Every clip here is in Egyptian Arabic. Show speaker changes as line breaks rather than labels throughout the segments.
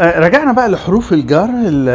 آه، رجعنا بقى لحروف الجر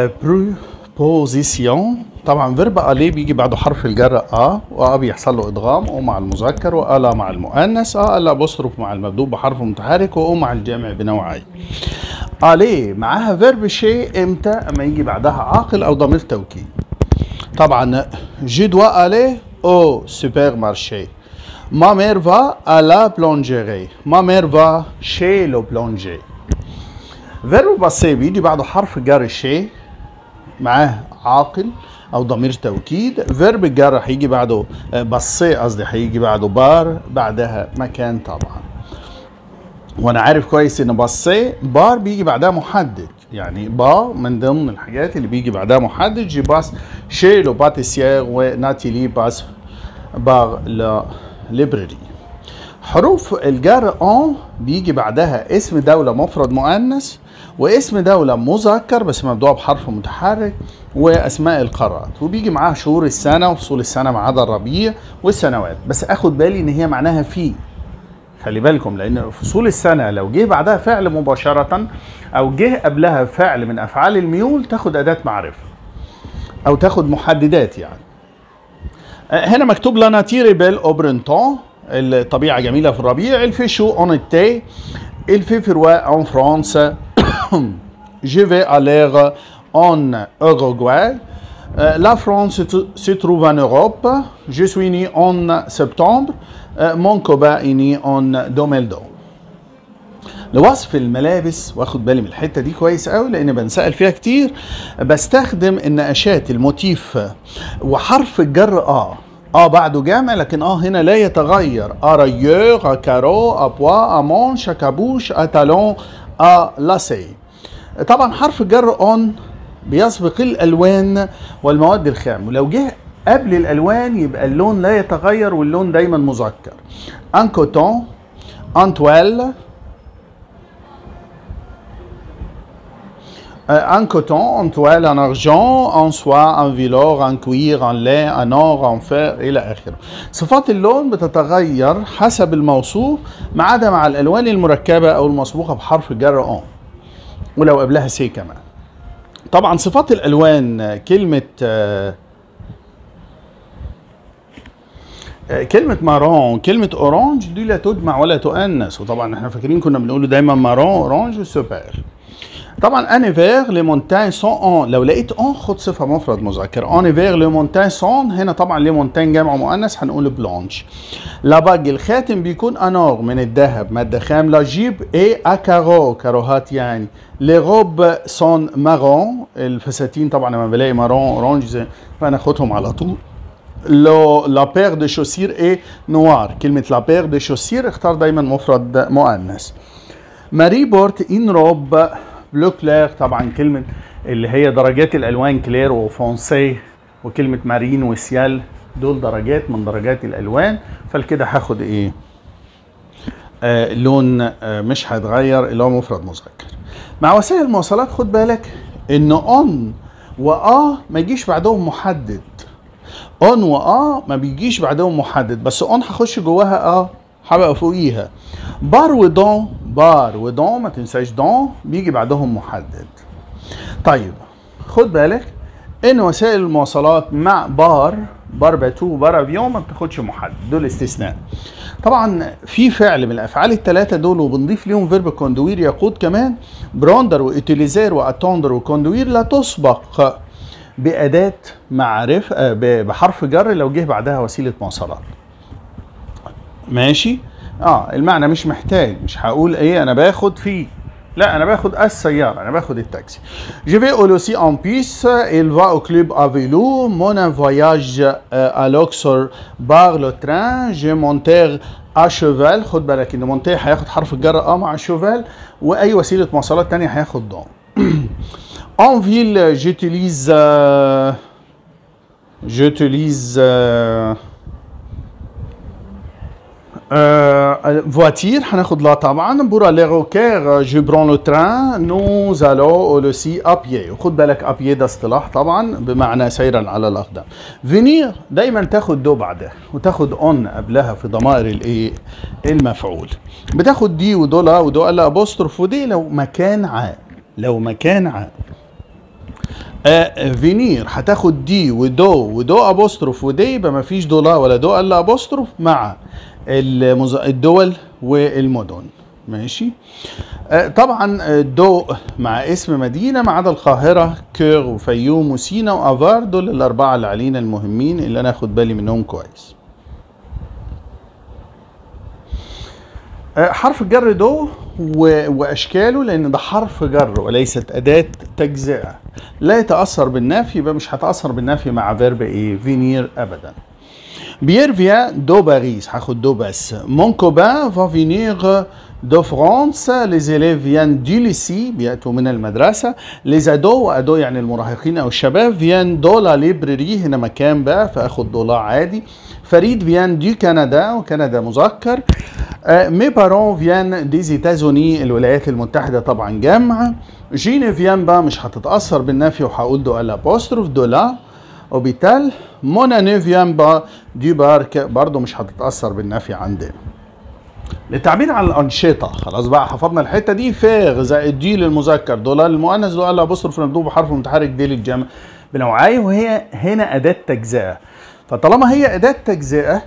البروبوزيسيون طبعا فيرب الي بيجي بعده حرف الجر ا وا بيحصل له ادغام او مع المذكر والا مع المؤنث ا الا بصرف مع المبدوء بحرف متحرك واو مع الجامع بنوعين الي معاها فيرب شيء امتى اما يجي بعدها عاقل او ضمير توكيد طبعا je dois aller au supermarché ma mère va à la boulangerie ma mère va chez le boulanger فيرب باسي بيجي بعده حرف جر شيء معاه عاقل او ضمير توكيد فيرب الجر هيجي بعده باسي قصدي هيجي بعده بار بعدها مكان طبعا وانا عارف كويس ان باسي بار بيجي بعدها محدد يعني با من ضمن الحاجات اللي بيجي بعدها محدد جي باس شي لو باتيسيير وناتيلي باس باغ لا ليبراري حروف الجر اون بيجي بعدها اسم دولة مفرد مؤنث واسم دولة مذكر بس مبدوع بحرف متحرك واسماء القارات وبيجي معاها شهور السنة وفصول السنة ما عدا الربيع والسنوات بس اخد بالي ان هي معناها في خلي بالكم لان فصول السنه لو جه بعدها فعل مباشره او جه قبلها فعل من افعال الميول تاخد اداه معرفه او تاخد محددات يعني آه، هنا مكتوب لنا تيري بيل اوبرنتون الطبيعه جميله في الربيع الفي شو اون التي الفي فروا اون فرانس je vais aller en Uruguay Euh, la France se tr- se trouve en Europe. Je suis né en septembre. Euh, mon copain est né en 2002. لوصف الملابس واخد بالي من الحته دي كويس قوي لان بنسال فيها كتير بستخدم النقاشات الموتيف وحرف الجر اه اه بعده جامع لكن اه هنا لا يتغير ا رايور ا كارو ا بوا ا مونش ا كابوش ا تالون ا لاسي طبعا حرف الجر اون بيسبق الالوان والمواد الخام ولو جه قبل الالوان يبقى اللون لا يتغير واللون دايما مذكر ان كوتون ان تويل un coton, en toile, en argent, en soie, en velours, en cuir, en lait, en or, en fer إلى آخره. صفات اللون بتتغير حسب الموصوف ما عدا مع الألوان المركبة أو المسبوقة بحرف الجر أون. ولو قبلها سي كمان. طبعا صفات الألوان كلمة آه، آه، كلمة مارون كلمة أورانج دي لا تجمع ولا تؤنث وطبعا احنا فاكرين كنا بنقول دايما مارون أورانج وسوبر طبعا ان هيفير لي مونتاين سون اون لو لقيت اون خد صفه مفرد مذكر ان هيفير لي مونتاين سون هنا طبعا لي مونتاين جمع مؤنث هنقول بلانش لا باج الخاتم بيكون انور من الذهب ماده خام لا جيب اي اكارو كاروهات يعني لي روب سون مارون الفساتين طبعا لما بلاقي مارون اورانج زي فناخدهم على طول لو لا بير دي شوسير اي نوار كلمه لا بير دي شوسير اختار دايما مفرد مؤنث ماري بورت ان روب بلو كلير طبعا كلمة اللي هي درجات الألوان كلير وفونسي وكلمة مارين وسيال دول درجات من درجات الألوان فالكده هاخد إيه؟ آه لون آه مش هيتغير اللي هو مفرد مذكر. مع وسائل المواصلات خد بالك إن أون وآ ما يجيش بعدهم محدد. اون واه ما بيجيش بعدهم محدد بس اون هخش جواها اه هبقى فوقيها بار ودون بار ودون ما تنساش دون بيجي بعدهم محدد طيب خد بالك ان وسائل المواصلات مع بار بار باتو بار افيون ما بتاخدش محدد دول استثناء طبعا في فعل من الافعال الثلاثه دول وبنضيف ليهم فيرب كوندوير يقود كمان براندر واتيليزير واتوندر وكوندوير لا تسبق بأداة معرفة آه، ب- بحرف جر لو جه بعدها وسيلة مواصلات ماشي اه المعنى مش محتاج مش هقول ايه انا باخد فيه لا انا باخد السيارة انا باخد التاكسي Je vais aussi en bus il va au club à vélo mon voyage euh, à Luxor par le train je monter à cheval خد بالك ان مونتير هياخد حرف الجر اه مع شوفال واي وسيلة مواصلات تانية هياخد دون En ville, j'utilise. euh, j'utilise. euh, euh, voiture, هناخد لا طبعا pour aller au Caire je prends le train nous allons aussi à pied وخد بالك à pied ده اصطلاح طبعا بمعنى سيرا على الاقدام venir دايما تاخد دو بعدها وتاخد on قبلها في ضمائر الايه المفعول بتاخد دي ودولا ودو لا ابوستروف ودي لو مكان عام لو مكان عام آه فينير هتاخد دي ودو ودو ابوستروف ودي يبقى مفيش دولا ولا دو الا ابوستروف مع المز... الدول والمدن ماشي آه طبعا الدو مع اسم مدينة ما عدا القاهرة كير وفيوم وسينا وافار دول الأربعة اللي علينا المهمين اللي أنا أخد بالي منهم كويس آه حرف الجر دو و... وأشكاله لأن ده حرف جر وليست أداة تجزئة لا يتأثر بالنفي يبقى مش هتأثر بالنفي مع فيرب إيه فينير أبداً Pierre vient de Paris, هاخد دو بس. Mon copain va venir de France. Les élèves viennent du lycée, بيأتوا من المدرسة. Les ados, وأدو يعني المراهقين أو الشباب viennent de la librairie هنا مكان بقى فآخد دولار عادي. فريد vient du Canada وكندا مذكر. mes parents viennent des États-Unis الولايات المتحدة طبعا جمع. جيني فيان بقى مش هتتأثر بالنفي وهقول دو الابوستروف دولا. اوبيتال مونا نيفيان با دي بارك برضو مش هتتأثر بالنفي عندنا للتعبير عن الأنشطة خلاص بقى حفظنا الحتة دي فاغ زائد دي للمذكر دولار للمؤنث دولار أبوستروف مبدوء بحرف متحرك دي للجمع بنوعيه وهي هنا أداة تجزئة فطالما هي أداة تجزئة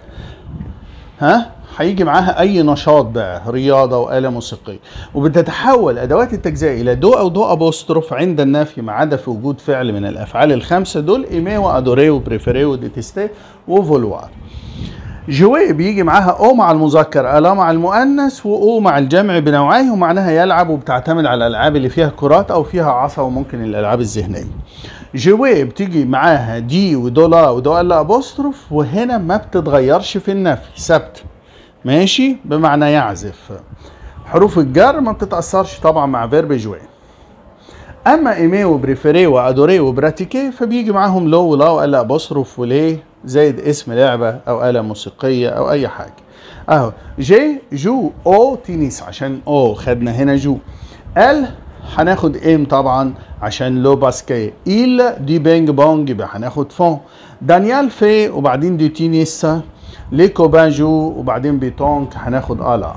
ها هيجي معاها اي نشاط بقى رياضه واله موسيقيه وبتتحول ادوات التجزئه الى دو او دو ابوستروف عند النفي ما عدا في وجود فعل من الافعال الخمسه دول ايمي وادوري وبريفيري وديتستي وفولوار جوي بيجي معاها او مع المذكر الا مع المؤنث واو مع الجمع بنوعيه ومعناها يلعب وبتعتمد على الالعاب اللي فيها كرات او فيها عصا وممكن الالعاب الذهنيه جوي بتيجي معاها دي ودولا ودو الا ابوستروف وهنا ما بتتغيرش في النفي ثابته ماشي بمعنى يعزف حروف الجر ما بتتأثرش طبعا مع فيرب جوي اما ايمي وبريفيري وادوري وبراتيكي فبيجي معاهم لو ولا ولا ابوستروف وليه زائد اسم لعبه او اله موسيقيه او اي حاجه اهو جي جو او تينيس عشان او خدنا هنا جو ال هناخد ام طبعا عشان لو باسكي إل دي بينج بونج يبقى هناخد فون دانيال في وبعدين دي تينيس لي كوبانجو وبعدين بيتونك هناخد الا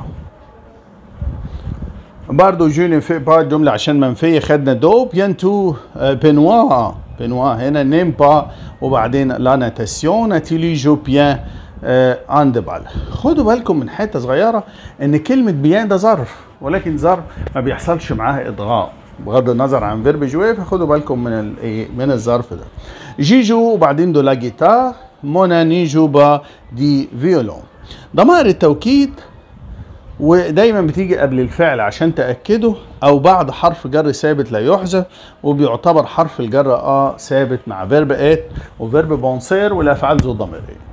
برضو جو ne fait pas جملة عشان منفية خدنا دو بيانتو بنوا بنوا هنا نيم با وبعدين لا ناتاسيون اتيلي جو بيان اندبال خدوا بالكم من حتة صغيرة ان كلمة بيان ده ظرف ولكن ظرف ما بيحصلش معاها ادغام بغض النظر عن فيرب جوي فخدوا بالكم من الايه من الظرف ده جيجو وبعدين دو لا جيتار موناني جوبا دي فيولون ضمائر التوكيد ودايما بتيجي قبل الفعل عشان تأكده أو بعد حرف جر ثابت لا يحذف وبيعتبر حرف الجر اه ثابت مع فيرب ات وفيرب بونسير والأفعال ذو ضميرية.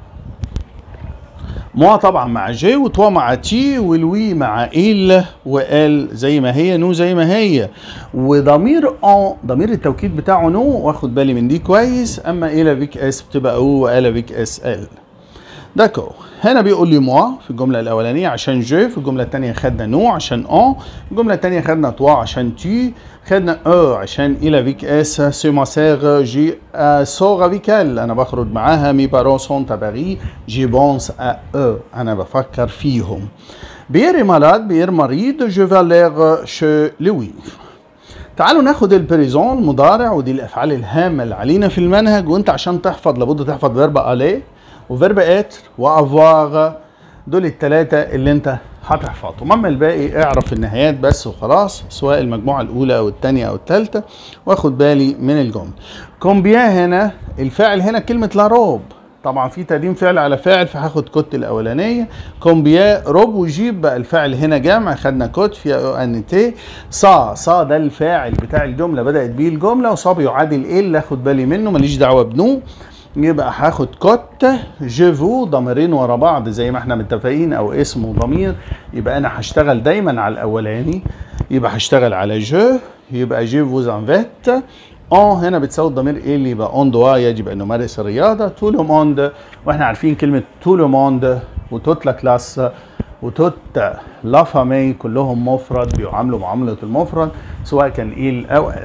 موا طبعا مع جي وتوا مع تي والوي مع إل وال زي ما هي نو زي ما هي وضمير ان ضمير التوكيد بتاعه نو واخد بالي من دي كويس اما الى فيك اس بتبقى او والى فيك اس ال داكو هنا بيقول لي موا في الجملة الأولانية عشان جو في الجملة الثانية خدنا نو عشان ان الجملة الثانية خدنا توا عشان تي خدنا او عشان إلى فيك اس سي ما سيغ جي سور افيك ال أنا بخرج معاها مي بارون سون تباري جي بونس ا او أنا بفكر فيهم بير مالاد بير مريض جو فاليغ شو لوي تعالوا ناخد البريزون المضارع ودي الافعال الهامه اللي علينا في المنهج وانت عشان تحفظ لابد تحفظ فيرب اليه وفيرب اتر وافواغ دول الثلاثه اللي انت هتحفظهم اما الباقي اعرف النهايات بس وخلاص سواء المجموعه الاولى او الثانيه او الثالثه واخد بالي من الجمله كومبيا هنا الفاعل هنا كلمه لا روب طبعا في تقديم فعل على فاعل فهاخد كوت الاولانيه كومبيا روب وجيب بقى الفاعل هنا جمع خدنا كوت في او ان تي صا صا ده الفاعل بتاع الجمله بدات بيه الجمله وصا بيعادل ايه اللي اخد بالي منه ماليش دعوه بنو يبقى هاخد كوت جيفو ضميرين ورا بعض زي ما احنا متفقين او اسم وضمير يبقى انا هشتغل دايما على الاولاني يبقى هشتغل على جو يبقى جيفو زانفيت اون هنا بتساوي الضمير ايه اللي يبقى اون دوا يجب ان نمارس الرياضه تو لو موند واحنا عارفين كلمه تو لو موند وتوت لا كلاس وتوت لا فامي كلهم مفرد بيعاملوا معامله المفرد سواء كان ايل او ال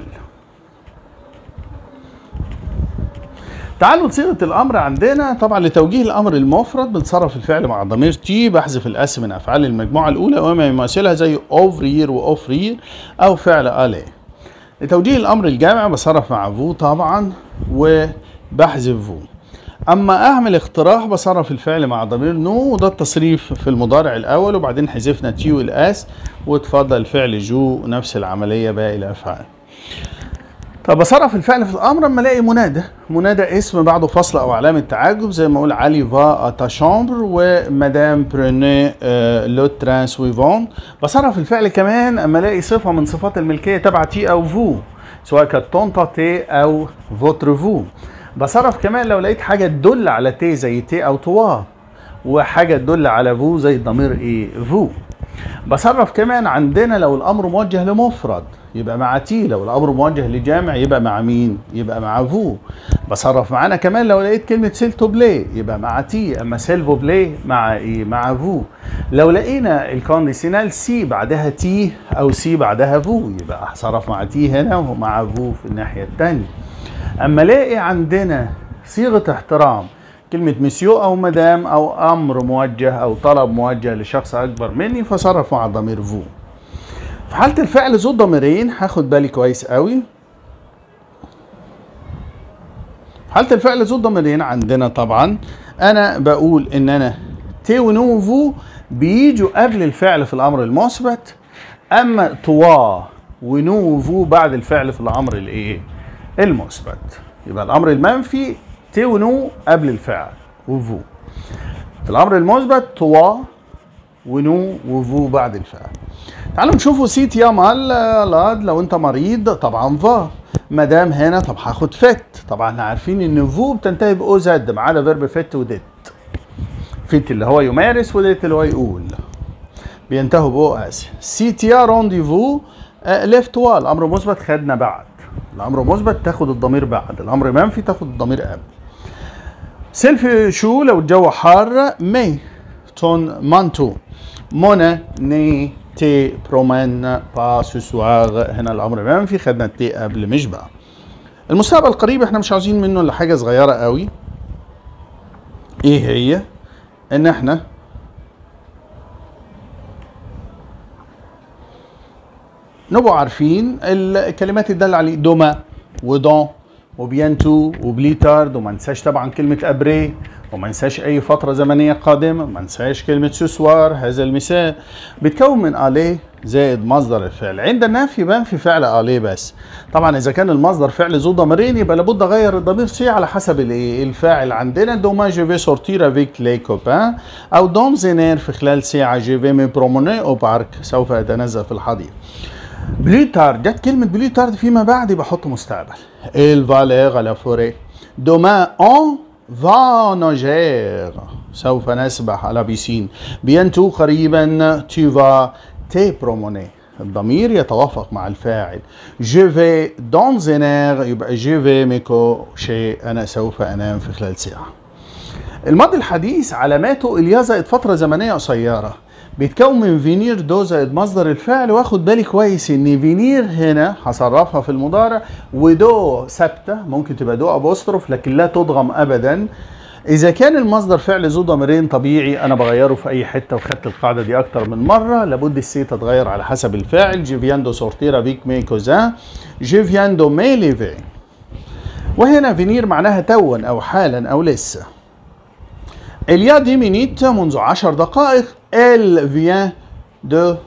تعالوا لصيغه الامر عندنا طبعا لتوجيه الامر المفرد بنصرف الفعل مع ضمير تي بحذف الاس من افعال المجموعه الاولى وما يماثلها زي اوفرير واوفرير او فعل الي لتوجيه الامر الجامع بصرف مع فو طبعا وبحذف فو اما اعمل اقتراح بصرف الفعل مع ضمير نو وده التصريف في المضارع الاول وبعدين حذفنا تي والاس واتفضل الفعل جو نفس العمليه باقي الافعال طب بصرف الفعل في الامر اما الاقي منادى منادى اسم بعده فصل او علامه تعجب زي ما اقول علي فا تا شامبر ومدام بروني لو تران سويفون بصرف الفعل كمان اما الاقي صفه من صفات الملكيه تبع تي او فو سواء كانت طونتا تي او فوتر فو بصرف كمان لو لقيت حاجه تدل على تي زي تي او توا وحاجه تدل على فو زي الضمير ايه فو بصرف كمان عندنا لو الامر موجه لمفرد يبقى مع تي لو الامر موجه لجامع يبقى مع مين يبقى مع فو بصرف معانا كمان لو لقيت كلمه سيلتو بلاي يبقى مع تي اما سيلفو بلاي مع ايه مع فو لو لقينا الكونديسيونال سي بعدها تي او سي بعدها فو يبقى هصرف مع تي هنا ومع فو في الناحيه الثانيه اما الاقي عندنا صيغه احترام كلمة مسيو أو مدام أو أمر موجه أو طلب موجه لشخص أكبر مني فصرف مع ضمير فو في حالة الفعل ذو ضميرين هاخد بالي كويس قوي في حالة الفعل ذو ضميرين عندنا طبعا أنا بقول إن أنا تي ونو فو بيجوا قبل الفعل في الأمر المثبت أما توا ونو فو بعد الفعل في الأمر الإيه؟ المثبت يبقى الأمر المنفي تي ونو قبل الفعل وفو في الامر المثبت توا ونو وفو بعد الفعل تعالوا نشوفوا سيت يا مال لاد لو انت مريض طبعا فا مدام هنا طب هاخد فت طبعا احنا عارفين ان فو بتنتهي باو زد ما عدا فيرب فت وديت فت اللي هو يمارس وديت اللي هو يقول بينتهوا باو اس سيت يا رونديفو ليفت وا الامر مثبت خدنا بعد الامر مثبت تاخد الضمير بعد الامر منفي تاخد الضمير قبل سيلف شو لو الجو حار مي تون مانتو مونا ني تي برومان با سوسواغ هنا الامر منفي خدنا التي قبل مش بقى المستقبل القريب احنا مش عاوزين منه الا حاجه صغيره قوي ايه هي ان احنا نبقوا عارفين الكلمات الدالة عليه دوما ودون وبيانتو وبليتارد وما ننساش طبعا كلمة أبري وما ننساش أي فترة زمنية قادمة ما ننساش كلمة سوسوار هذا المثال بيتكون من أليه زائد مصدر الفعل عند النفي بنفي فعل أليه بس طبعا إذا كان المصدر فعل ذو ضميرين يبقى لابد أغير الضمير سي على حسب الإيه الفاعل عندنا دوما جو في سورتير افيك لي كوبان أو دوم زينير في خلال ساعة جو في مي بروموني أو بارك سوف أتنزه في الحديقة بليتار جت كلمة بليتارد فيما بعد بحط مستقبل الفاليغ لا فوري دوما اون فا ناجير سوف نسبح على بيسين بينتو قريبا tu vas te promener الضمير يتوافق مع الفاعل je vais dans un air يبقى je vais me coucher أنا سوف أنام في خلال ساعة الماضي الحديث علاماته اليا زائد فترة زمنية قصيرة بيتكون من فينير دو زائد مصدر الفعل واخد بالي كويس ان فينير هنا هصرفها في المضارع ودو ثابته ممكن تبقى دو ابوستروف لكن لا تضغم ابدا اذا كان المصدر فعل ذو ضميرين طبيعي انا بغيره في اي حته وخدت القاعده دي اكتر من مره لابد السي تتغير على حسب الفاعل جي فياندو سورتيرا فيك مي كوزان جي فياندو مي ليفي وهنا فينير معناها توا او حالا او لسه اليا دي مينيت منذ عشر دقائق elle vient de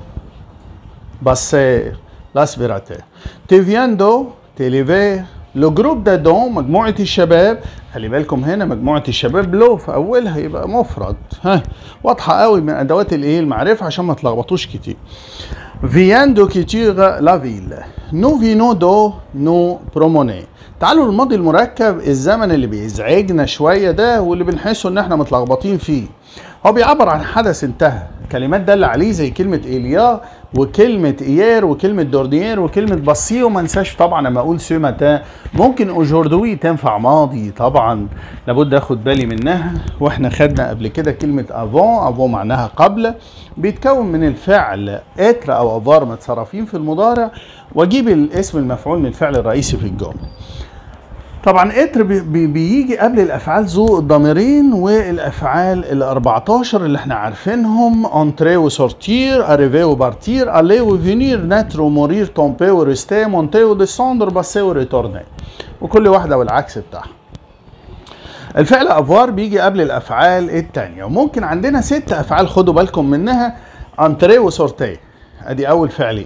passer l'aspirateur. Tu viens de t'élever لو جروب ده دوم مجموعة الشباب خلي بالكم هنا مجموعة الشباب لو في أولها يبقى مفرد ها واضحة قوي من أدوات الإيه المعرفة عشان ما تلخبطوش كتير Vient de quitter la ville. Nous venons de nous promener. تعالوا الماضي المركب الزمن اللي بيزعجنا شوية ده واللي بنحسه إن إحنا متلخبطين فيه. هو بيعبر عن حدث انتهى كلمات دل عليه زي كلمة إيليا وكلمة إيير وكلمة دورديير وكلمة باسي وما انساش طبعا لما أقول سوماتا ممكن أوجوردوي تنفع ماضي طبعا لابد أخد بالي منها وإحنا خدنا قبل كده كلمة أفون أفون معناها قبل بيتكون من الفعل اتر أو أفار متصرفين في المضارع وأجيب الاسم المفعول من الفعل الرئيسي في الجملة طبعا اتر بي بي بيجي قبل الافعال ذو الضميرين والافعال ال 14 اللي احنا عارفينهم انتري وسورتير اريفي وبارتير الي وفينير نتر ومورير تومبي وريستي مونتي وديسوندر باسي وريتورني وكل واحده والعكس بتاعها الفعل افوار بيجي قبل الافعال التانية وممكن عندنا ست افعال خدوا بالكم منها انتري وسورتي ادي اول فعلين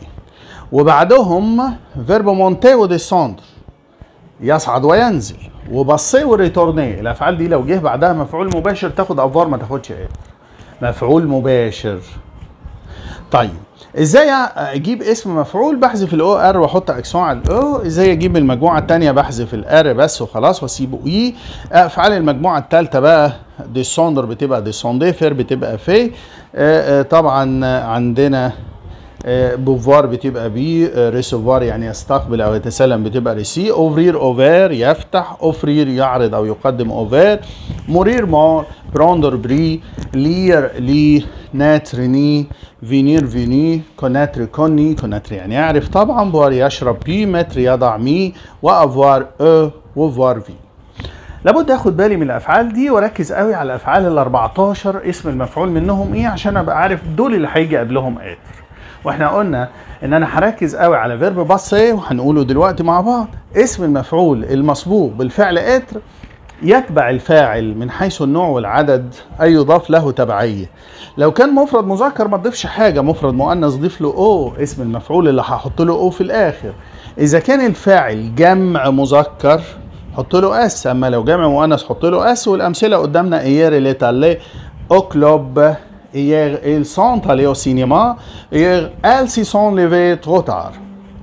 وبعدهم فيرب مونتي وديسوندر يصعد وينزل وبصي وريتورني الافعال دي لو جه بعدها مفعول مباشر تاخد افوار ما تاخدش ايه مفعول مباشر طيب ازاي اجيب اسم مفعول بحذف الاو ار واحط اكسون على الاو ازاي اجيب المجموعه الثانيه بحذف الار بس وخلاص واسيبه اي افعال المجموعه الثالثه بقى ديسوندر بتبقى ديسوندي فير بتبقى في آه، آه، طبعا عندنا آه، بوفوار بتبقى بي آه، ريسوفوار يعني يستقبل او يتسلم بتبقى ريسي اوفرير اوفير يفتح اوفرير يعرض او يقدم اوفير مورير مور بروندر بري لير لي ناتر ني فينير فيني كوناتر كوني كوناتر يعني يعرف طبعا بوار يشرب بي متر يضع مي وافوار او وفوار في لابد اخد بالي من الافعال دي واركز قوي على الافعال ال 14 اسم المفعول منهم ايه عشان ابقى عارف دول اللي هيجي قبلهم اتر واحنا قلنا ان انا هركز قوي على فيرب باسي وهنقوله دلوقتي مع بعض اسم المفعول المسبوق بالفعل اتر يتبع الفاعل من حيث النوع والعدد اي يضاف له تبعيه لو كان مفرد مذكر ما تضيفش حاجه مفرد مؤنث ضيف له او اسم المفعول اللي هحط له او في الاخر اذا كان الفاعل جمع مذكر حط له اس اما لو جمع مؤنث حط له اس والامثله قدامنا ايير ليتالي او كلوب Hier, ils sont allés au cinéma. Hier, elles s'y sont levées trop tard.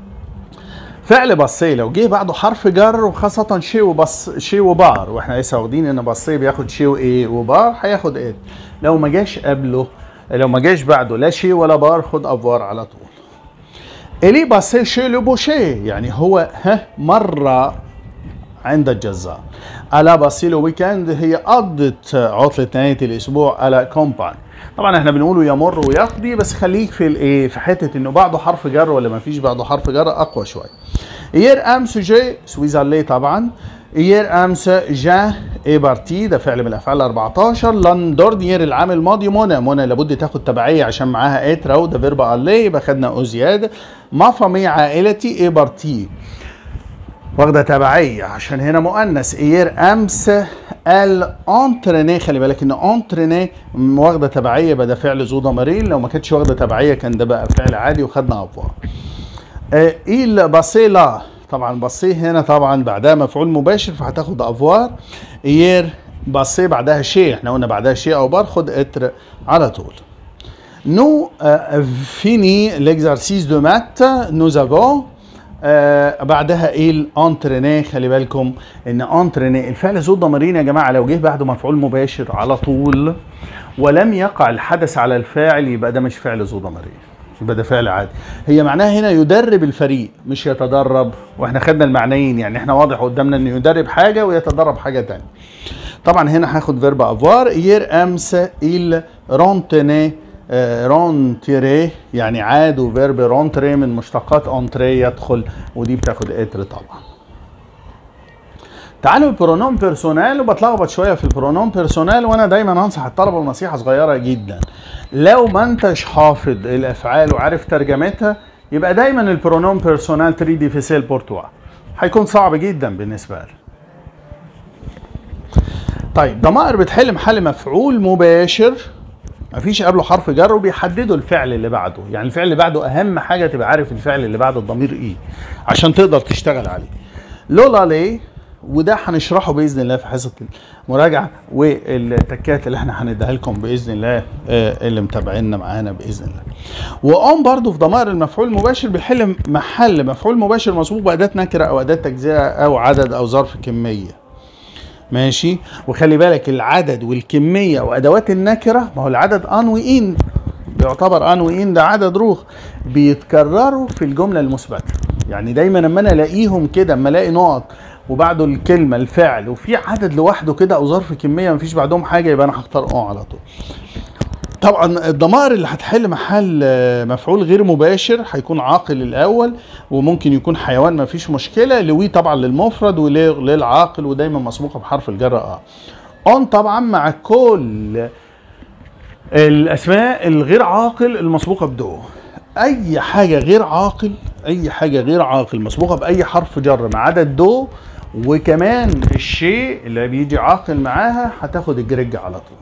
فعل بصي لو جه بعده حرف جر وخاصة شي وبص شي وبار واحنا لسه واخدين ان بصي بياخد شي وايه وبار هياخد ايه لو ما جاش قبله لو ما جاش بعده لا شي ولا بار خد افوار على طول الي بصي شي لبوشي يعني هو ها مرة عند الجزار ألا بصيلو ويكند هي قضت عطلة نهاية الأسبوع على كومبان طبعا احنا بنقوله يمر ويقضي بس خليك في الايه في حته انه بعده حرف جر ولا ما فيش بعده حرف جر اقوى شويه يير امس جي سويزرلي طبعا يير امس جا اي بارتي ده فعل من الافعال ال 14 لندورن يير العام الماضي منى منى لابد تاخد تبعيه عشان معاها اترا وده فيرب الي يبقى خدنا او زياده ما فمي عائلتي اي بارتي واخده تبعيه عشان هنا مؤنث اير امس الانتريني خلي بالك ان انتريني واخده تبعيه يبقى ده فعل ذو ضميرين لو ما كانتش واخده تبعيه كان ده بقى فعل عادي وخدنا افوار آه ايل باسيلا طبعا بصيه هنا طبعا بعدها مفعول مباشر فهتاخد افوار اير بصيه بعدها شيء احنا قلنا بعدها شيء او بار خد اتر على طول نو فيني l'exercice de maths nous avons آه بعدها ايه الانتريني خلي بالكم ان انتريني الفعل ذو الضميرين يا جماعه لو جه بعده مفعول مباشر على طول ولم يقع الحدث على الفاعل يبقى ده مش فعل ذو ضميرين يبقى ده فعل عادي هي معناها هنا يدرب الفريق مش يتدرب واحنا خدنا المعنيين يعني احنا واضح قدامنا انه يدرب حاجه ويتدرب حاجه تانية طبعا هنا هاخد فيرب افوار يير امس il رونتني رونتيري يعني عاد وفيرب رونتري من مشتقات انتري يدخل ودي بتاخد اتر طبعا تعالوا البرونوم بيرسونال وبتلخبط شويه في البرونوم بيرسونال وانا دايما انصح الطلبه بنصيحه صغيره جدا لو ما انتش حافظ الافعال وعارف ترجمتها يبقى دايما البرونوم بيرسونال 3 ديفيسيل بورتوا هيكون صعب جدا بالنسبه لي طيب ضمائر بتحل محل مفعول مباشر مفيش قبله حرف جر وبيحددوا الفعل اللي بعده يعني الفعل اللي بعده اهم حاجه تبقى عارف الفعل اللي بعد الضمير ايه عشان تقدر تشتغل عليه لولا ليه وده هنشرحه باذن الله في حصه المراجعه والتكات اللي احنا هنديها لكم باذن الله اللي متابعينا معانا باذن الله. وقام برضو في ضمائر المفعول المباشر بيحل محل مفعول مباشر مسبوق باداه نكره او اداه تجزئه او عدد او ظرف كميه. ماشي وخلي بالك العدد والكميه وادوات النكره ما هو العدد ان وان بيعتبر ان وان ده عدد روخ بيتكرروا في الجمله المثبته يعني دايما لما انا الاقيهم كده اما الاقي نقط وبعده الكلمه الفعل وفي عدد لوحده كده او ظرف كميه مفيش بعدهم حاجه يبقى انا هختار اه على طول طبعا الضمائر اللي هتحل محل آه، مفعول غير مباشر هيكون عاقل الاول وممكن يكون حيوان ما فيش مشكله لوي طبعا للمفرد وليه للعاقل ودايما مسبوقه بحرف الجر اه اون طبعا مع كل الاسماء الغير عاقل المسبوقه بدو اي حاجه غير عاقل اي حاجه غير عاقل مسبوقه باي حرف جر ما عدا الدو وكمان الشيء اللي بيجي عاقل معاها هتاخد الجريج على طول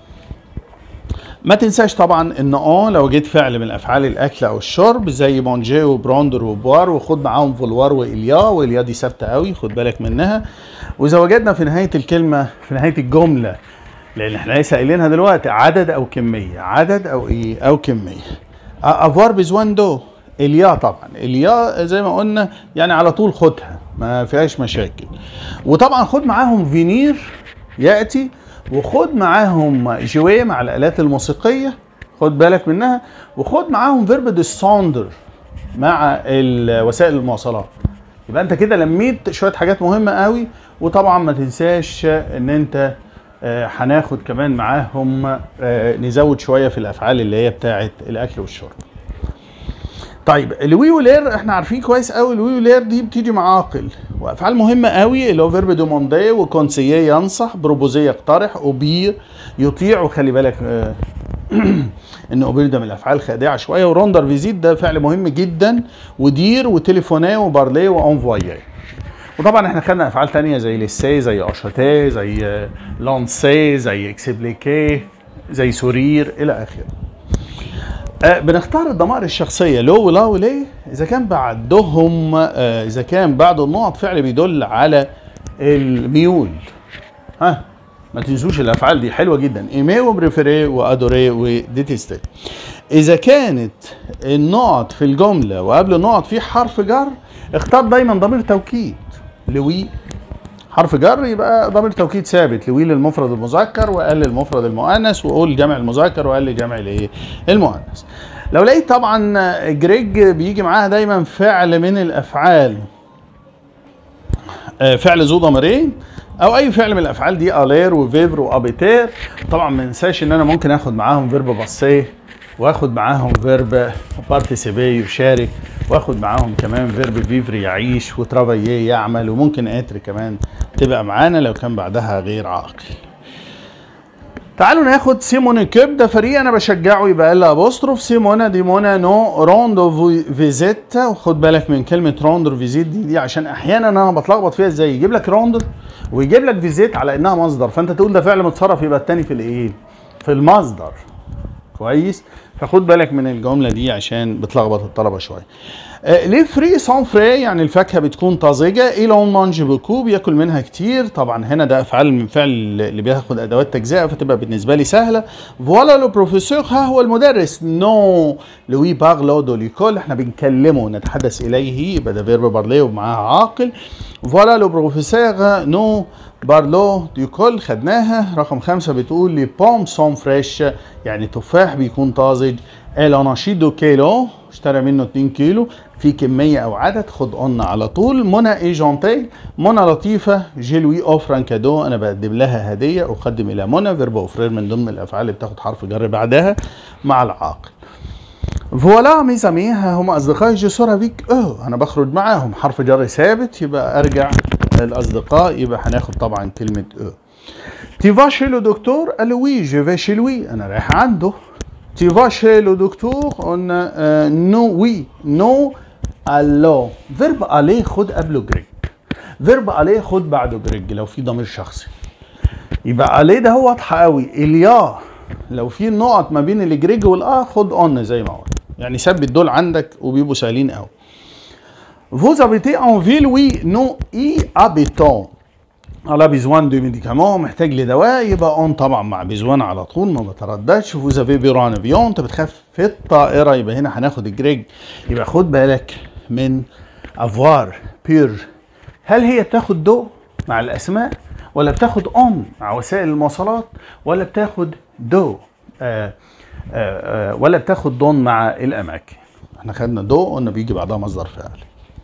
ما تنساش طبعا ان اه لو جيت فعل من افعال الاكل او الشرب زي مونجي وبروندر وبوار وخد معاهم فولوار واليا واليا دي ثابته قوي خد بالك منها واذا وجدنا في نهايه الكلمه في نهايه الجمله لان احنا لسه قايلينها دلوقتي عدد او كميه عدد او ايه او كميه افوار بزوان دو اليا طبعا اليا زي ما قلنا يعني على طول خدها ما فيهاش مشاكل وطبعا خد معاهم فينير ياتي وخد معاهم جوي مع الالات الموسيقيه خد بالك منها وخد معاهم فيرب ديسوندر مع ال- وسائل المواصلات يبقى انت كده لميت شويه حاجات مهمه قوي وطبعا ما تنساش ان انت آه، هناخد كمان معاهم آه، نزود شويه في الافعال اللي هي بتاعه الاكل والشرب طيب الوي ولير احنا عارفين كويس قوي الوي ولير دي بتيجي مع عاقل وافعال مهمه قوي اللي هو فيرب دوموندي وكونسيي ينصح بروبوزي يقترح اوبير يطيع وخلي بالك آه، ان اوبير ده من الافعال خادعه شويه وروندر فيزيت ده فعل مهم جدا ودير وتليفوني وبارلي وانفوايي وطبعا احنا خدنا افعال تانية زي ليسي زي اشاتي زي آه، لانسي زي اكسبليكي زي سورير الى اخره آه، بنختار الضمائر الشخصيه لو ولا وليه اذا كان بعدهم آه، اذا كان بعد النقط فعل بيدل على الميول ها ما تنسوش الافعال دي حلوه جدا ايمي وبريفيري وادوري وديتيستي اذا كانت النقط في الجمله وقبل النقط في حرف جر اختار دايما ضمير توكيد لوي حرف جر يبقى ضمير توكيد ثابت لوي للمفرد المذكر وقال للمفرد المؤنث وقول جمع المذكر وقال لجمع الايه المؤنث لو لقيت طبعا جريج بيجي معاها دايما فعل من الافعال آه، فعل ذو ضميرين او اي فعل من الافعال دي الير وفيفر وابيتير طبعا ما ننساش ان انا ممكن اخد معاهم فيرب باسيه واخد معاهم فيرب بارتيسيبي يشارك واخد معاهم كمان فيرب فيفر يعيش وترافاييه يعمل وممكن اتر كمان تبقى معانا لو كان بعدها غير عاقل تعالوا ناخد سيمون كيب ده فريق انا بشجعه يبقى لها ابوستروف سيمونا دي مونا نو روندو فيزيت وخد بالك من كلمه روندر فيزيت دي دي عشان احيانا انا بتلخبط فيها ازاي يجيب لك روندر ويجيب لك فيزيت على انها مصدر فانت تقول ده فعل متصرف يبقى التاني في الايه في المصدر كويس فخد بالك من الجمله دي عشان بتلخبط الطلبه شويه آه، ليه فري سون فري يعني الفاكهه بتكون طازجه ايلون مانج بوكو بياكل منها كتير طبعا هنا ده افعال من فعل اللي بياخد ادوات تجزئه فتبقى بالنسبه لي سهله فوالا لو بروفيسور ها هو المدرس نو لوي بارلو دو ليكول احنا بنكلمه نتحدث اليه يبقى ده فيرب بارلي ومعاها عاقل فوالا لو بروفيسور نو بارلو ديكول خدناها رقم خمسة بتقول لي بوم سون فريش يعني تفاح بيكون طازج الاناشيدو كيلو اشترى منه 2 كيلو في كمية او عدد خد قلنا على طول منى اي جونتي منى لطيفة جيلوي اوفران كادو انا بقدم لها هدية اقدم الى منى فيرب اوفرير من ضمن الافعال اللي بتاخد حرف جر بعدها مع العاقل فوالا ميز امي ها هم اصدقائي جو سور افيك او انا بخرج معاهم حرف جر ثابت يبقى ارجع الاصدقاء يبقى هناخد طبعا كلمه او تي فا شي لو دكتور قال له وي جو في شي لوي انا رايح عنده تي فا شي لو دكتور قلنا آه نو وي نو الو فيرب اليه خد قبله جريج فيرب اليه خد بعده جريج لو في ضمير شخصي يبقى عليه ده هو واضحه قوي اليا لو في نقط ما بين الجريج والاه خد اون زي ما قلت يعني ثبت دول عندك وبيبقوا سهلين قوي Vous habitez en ville, oui, non, y habitons. على بيزوان دو ميديكامون محتاج لدواء يبقى اون طبعا مع بيزوان على طول ما بترددش فوز افي بيران افيون انت بتخاف في الطائره يبقى هنا هناخد الجريج يبقى خد بالك من افوار بير هل هي بتاخد دو مع الاسماء ولا بتاخد اون مع وسائل المواصلات ولا بتاخد دو آه آه آه ولا بتاخد دون مع الاماكن احنا خدنا دو قلنا بيجي بعدها مصدر فعل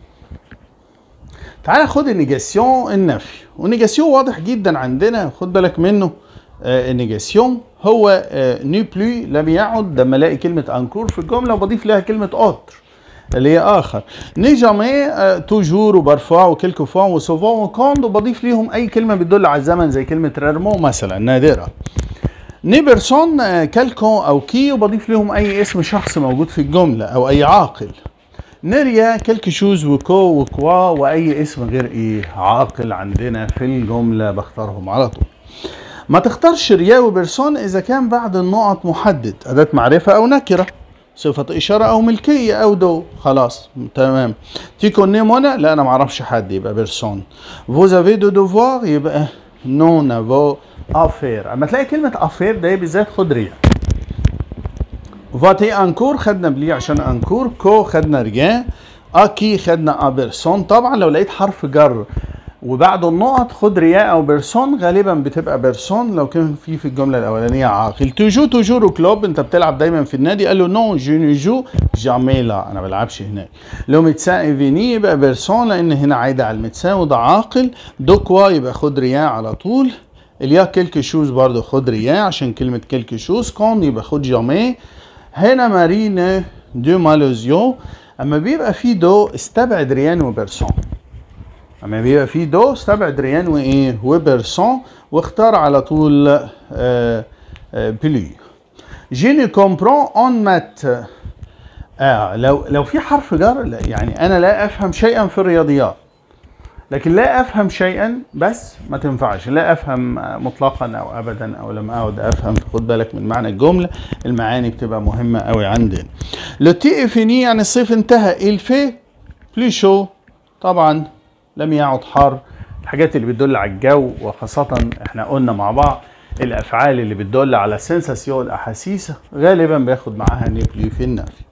تعال خد النيجاسيون النفي والنيجاسيون واضح جدا عندنا خد بالك منه آه النيجاسيون هو ني بلو لم يعد لما الاقي كلمه انكور في الجمله وبضيف لها كلمه اوتر اللي هي اخر ني جامي توجور وبرفع وكيلكو فوا وسوفون وكوند وبضيف ليهم اي كلمه بتدل على الزمن زي كلمه ريرمو مثلا نادره ني بيرسون كالكون او كي وبضيف لهم اي اسم شخص موجود في الجمله او اي عاقل نريا كلك شوز وكو وكوا واي اسم غير ايه عاقل عندنا في الجمله بختارهم على طول ما تختارش ريا وبرسون اذا كان بعد النقط محدد اداه معرفه او نكره صفة إشارة أو ملكية أو دو خلاص تمام تيكو نيمونا لا أنا معرفش حد يبقى بيرسون فوز افي دو دوفوار يبقى نو نافو افير اما تلاقي كلمة افير ده بالذات خد ريا فاتي انكور خدنا بلي عشان انكور كو خدنا ريان اكي خدنا ابرسون طبعا لو لقيت حرف جر وبعده النقط خد رياء او بيرسون غالبا بتبقى بيرسون لو كان في في الجمله الاولانيه عاقل توجو توجور كلوب انت بتلعب دايما في النادي قال له نو جو نجو جامي لا انا بلعبش هناك لو متسا ايفيني يبقى بيرسون لان هنا عايده على المتسا وده عاقل دوكوا يبقى خد رياء على طول اليا كيلكو شوز برضه خد رياء عشان كلمه كيلكو شوز كون يبقى خد جامي هنا مارين دو مالوزيو اما بيبقى في دو استبعد ريان وبرسون اما بيبقى في دو استبعد ريان وايه وبرسون واختار على طول آه آه بلي جيني كومبرون اون مات آه لو لو في حرف جر لا يعني انا لا افهم شيئا في الرياضيات لكن لا افهم شيئا بس ما تنفعش لا افهم مطلقا او ابدا او لم اعد افهم خد بالك من معنى الجمله المعاني بتبقى مهمه قوي عندنا لو تي فيني يعني الصيف انتهى الفي بليشو طبعا لم يعد حار الحاجات اللي بتدل على الجو وخاصه احنا قلنا مع بعض الافعال اللي بتدل على سنساسيون الاحاسيس غالبا بياخد معاها نيبلي في النفي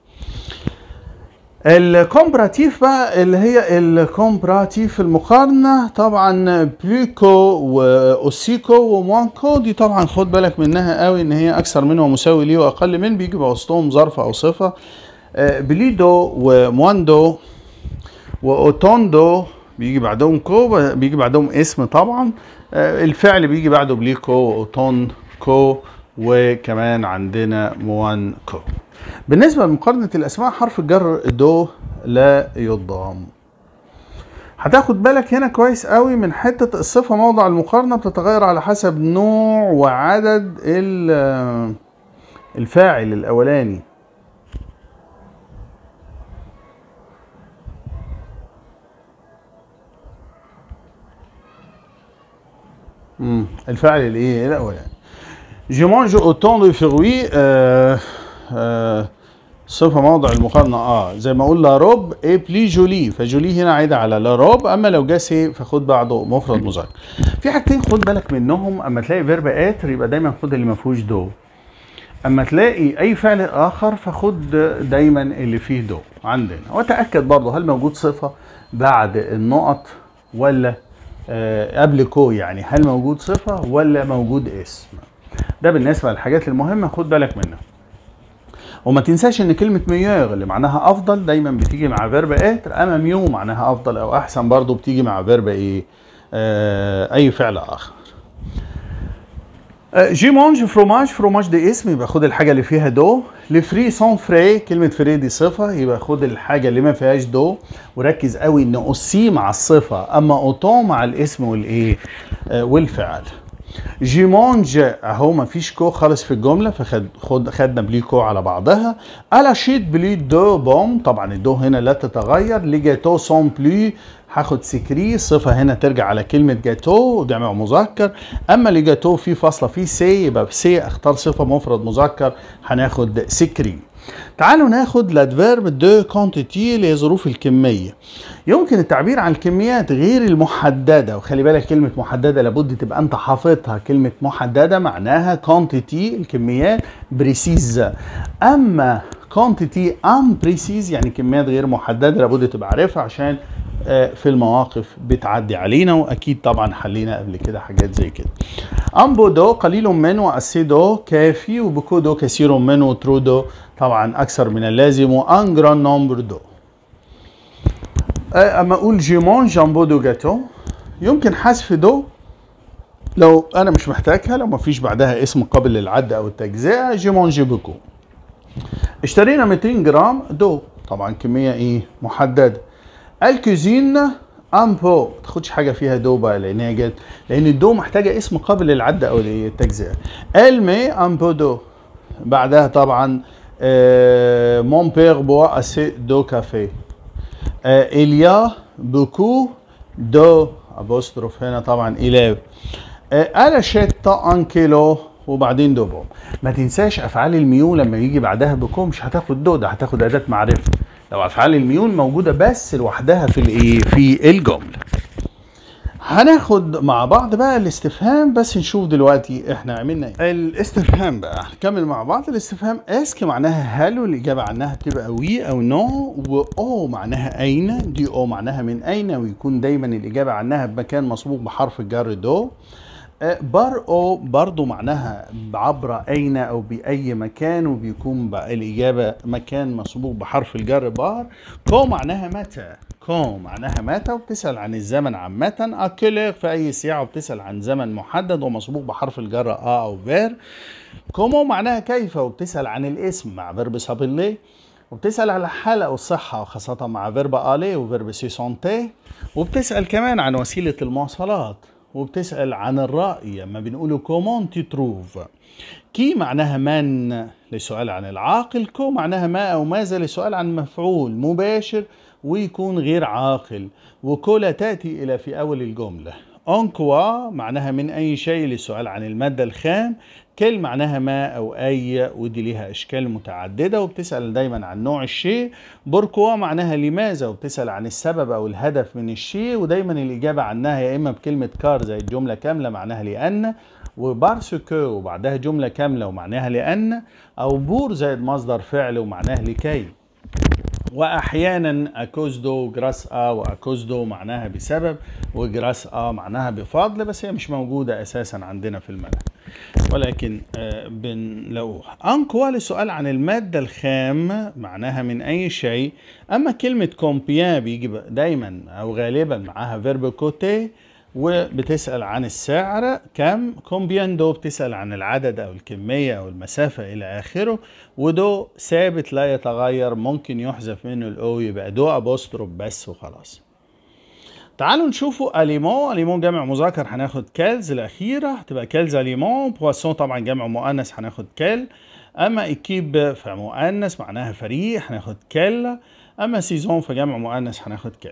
الكومبراتيف بقى اللي هي الكومبراتيف المقارنة طبعا بليكو واوسيكو وموانكو دي طبعا خد بالك منها قوي ان هي اكثر منه ومساوي ليه واقل من بيجي بوسطهم ظرف او صفة بليدو ومواندو واوتوندو بيجي بعدهم كو بيجي بعدهم اسم طبعا الفعل بيجي بعده بليكو واوتون كو وكمان عندنا موان كو بالنسبة لمقارنة الأسماء حرف الجر دو لا يضام هتاخد بالك هنا كويس قوي من حتة الصفة موضع المقارنة بتتغير على حسب نوع وعدد الفاعل الأولاني مم. الفاعل الايه الاولاني Je mange autant de fruits آه آه صفة موضع المقارنة اه زي ما اقول لا روب اي بلي جولي فجولي هنا عايدة على لا روب اما لو جه سي فخد بعده مفرد مذكر في حاجتين خد بالك منهم اما تلاقي فيرب اتر يبقى دايما خد اللي ما فيهوش دو اما تلاقي اي فعل اخر فخد دايما اللي فيه دو عندنا وتاكد برضه هل موجود صفة بعد النقط ولا آه قبل كو يعني هل موجود صفة ولا موجود اسم ده بالنسبة للحاجات المهمة خد بالك منها وما تنساش ان كلمة ميور اللي معناها افضل دايما بتيجي مع فيرب اتر اما ميو معناها افضل او احسن برضو بتيجي مع فيرب ايه آه اي فعل اخر آه جي مونج فروماج فروماج دي اسم يبقى خد الحاجة اللي فيها دو لفري سون فري كلمة فري دي صفة يبقى خد الحاجة اللي ما فيهاش دو وركز قوي ان اوسي مع الصفة اما اوتون مع الاسم والايه آه والفعل جي مونج اهو ما فيش كو خالص في الجمله فخد خد خدنا بلي كو على بعضها الا شيت بلي دو بوم طبعا الدو هنا لا تتغير لي جاتو سون بلي هاخد سكري صفة هنا ترجع على كلمة جاتو جمع مذكر أما اللي جاتو في فاصلة في سي يبقى سي اختار صفة مفرد مذكر هناخد سكري تعالوا ناخد الادفيرب دو كونتيتي اللي هي ظروف الكميه يمكن التعبير عن الكميات غير المحدده وخلي بالك كلمه محدده لابد تبقى انت حافظها كلمه محدده معناها كونتيتي الكميات بريسيز اما كونتيتي ام بريسيز يعني كميات غير محدده لابد تبقى عارفها عشان في المواقف بتعدي علينا واكيد طبعا حلينا قبل كده حاجات زي كده امبو دو قليل من واسي دو كافي وبكو دو كثير من وترو دو طبعا اكثر من اللازم وان جران نومبر دو اما اقول جيمون جامبو دو جاتو يمكن حذف دو لو انا مش محتاجها لو ما فيش بعدها اسم قابل للعد او التجزئه جي مونجي بوكو اشترينا 200 جرام دو طبعا كميه ايه محدده الكوزين ان بو ما تاخدش حاجه فيها دو بقى لان هي جت لان الدو محتاجه اسم قابل للعد او للتجزئه المي ان بو دو بعدها طبعا مون بير بوا اسي دو كافي اليا بوكو دو ابوستروف هنا طبعا إلى انا شتا ان كيلو وبعدين دو بوم ما تنساش افعال الميو لما يجي بعدها بكو مش هتاخد دو ده هتاخد اداه معرفه لو افعال الميون موجوده بس لوحدها في الايه في الجمله هناخد مع بعض بقى الاستفهام بس نشوف دلوقتي احنا عملنا ايه الاستفهام بقى هنكمل مع بعض الاستفهام اسك معناها هل والاجابه عنها بتبقى وي او نو واو معناها اين دي او معناها من اين ويكون دايما الاجابه عنها بمكان مسبوق بحرف الجر دو بار او برضو معناها عبر اين او باي مكان وبيكون بقى الاجابه مكان مسبوق بحرف الجر بار كو معناها متى كو معناها متى وبتسال عن الزمن عامه اكلر في اي ساعه وبتسال عن زمن محدد ومسبوق بحرف الجر ا او فير كومو معناها كيف وبتسال عن الاسم مع فيرب سابيلي وبتسال على الحاله او الصحه وخاصه مع فيرب الي وفيرب سي سونتي وبتسال كمان عن وسيله المواصلات وبتسأل عن الرأي اما بنقوله كومون تي تروف كي معناها من لسؤال عن العاقل كو معناها ما أو ماذا لسؤال عن مفعول مباشر ويكون غير عاقل وكولا تأتي إلى في أول الجملة أنكوا معناها من أي شيء للسؤال عن المادة الخام كل معناها ما أو أي ودي ليها أشكال متعددة وبتسأل دايما عن نوع الشيء بوركوا معناها لماذا وبتسأل عن السبب أو الهدف من الشيء ودايما الإجابة عنها يا إما بكلمة كار زي الجملة كاملة معناها لأن وبارسكو وبعدها جملة كاملة ومعناها لأن أو بور زائد مصدر فعل ومعناه لكي واحيانا اكوزدو جراس ا واكوزدو معناها بسبب وجراس ا معناها بفضل بس هي مش موجوده اساسا عندنا في المنهج ولكن آه بن لو انكوا لسؤال عن الماده الخام معناها من اي شيء اما كلمه كومبيان بيجي دايما او غالبا معاها فيرب كوتي وبتسأل عن السعر كم كومبيان دو بتسأل عن العدد أو الكمية أو المسافة إلى آخره ودو ثابت لا يتغير ممكن يحذف منه الأو يبقى دو أبوستروف بس وخلاص تعالوا نشوفوا أليمون أليمون جمع مذكر هناخد كالز الأخيرة هتبقى كالز أليمون بواسون طبعا جمع مؤنث هناخد كال أما إكيب فمؤنث معناها فريق هناخد كل أما سيزون فجمع مؤنث هناخد كل